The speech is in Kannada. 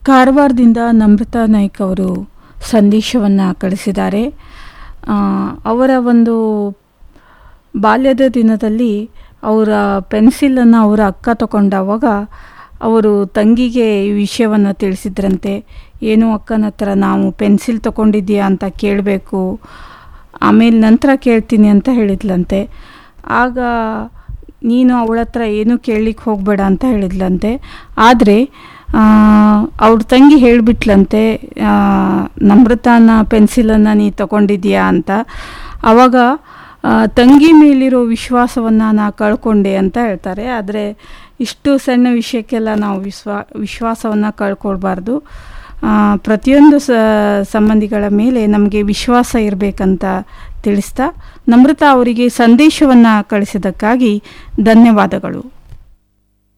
ಕಾರವಾರದಿಂದ ನಮ್ರತಾ ನಾಯ್ಕ್ ಅವರು ಸಂದೇಶವನ್ನು ಕಳಿಸಿದ್ದಾರೆ ಆ, ಅವರ ಒಂದು ಬಾಲ್ಯದ ದಿನದಲ್ಲಿ ಅವರ ಪೆನ್ಸಿಲನ್ನು ಅವರ ಅಕ್ಕ ತಗೊಂಡಾವಾಗ ಅವರು ತಂಗಿಗೆ ಈ ವಿಷಯವನ್ನು ತಿಳಿಸಿದ್ರಂತೆ ಏನು ಅಕ್ಕನ ಹತ್ರ ನಾವು ಪೆನ್ಸಿಲ್ ತಗೊಂಡಿದ್ದೀಯಾ ಅಂತ ಕೇಳಬೇಕು ಆಮೇಲೆ ನಂತರ ಕೇಳ್ತೀನಿ ಅಂತ ಹೇಳಿದ್ಲಂತೆ ಆಗ ನೀನು ಅವಳ ಹತ್ರ ಏನೂ ಕೇಳಲಿಕ್ಕೆ ಹೋಗಬೇಡ ಅಂತ ಹೇಳಿದ್ಲಂತೆ ಆದರೆ ಅವ್ರ ತಂಗಿ ಹೇಳಿಬಿಟ್ಲಂತೆ ನಮ್ರತಾನ ಪೆನ್ಸಿಲನ್ನು ನೀ ತಗೊಂಡಿದ್ದೀಯಾ ಅಂತ ಆವಾಗ ಆ, ತಂಗಿ ಮೇಲಿರೋ ವಿಶ್ವಾಸವನ್ನು ನಾ ಕಳ್ಕೊಂಡೆ ಅಂತ ಹೇಳ್ತಾರೆ ಆದರೆ ಇಷ್ಟು ಸಣ್ಣ ವಿಷಯಕ್ಕೆಲ್ಲ ನಾವು ವಿಶ್ವಾ ವಿಶ್ವಾಸವನ್ನು ಕಳ್ಕೊಳ್ಬಾರ್ದು ಆ, ಪ್ರತಿಯೊಂದು ಸ ಸಂಬಂಧಿಗಳ ಮೇಲೆ ನಮಗೆ ವಿಶ್ವಾಸ ಇರಬೇಕಂತ ತಿಳಿಸ್ತಾ ನಮ್ರತಾ ಅವರಿಗೆ ಸಂದೇಶವನ್ನು ಕಳಿಸಿದ್ದಕ್ಕಾಗಿ ಧನ್ಯವಾದಗಳು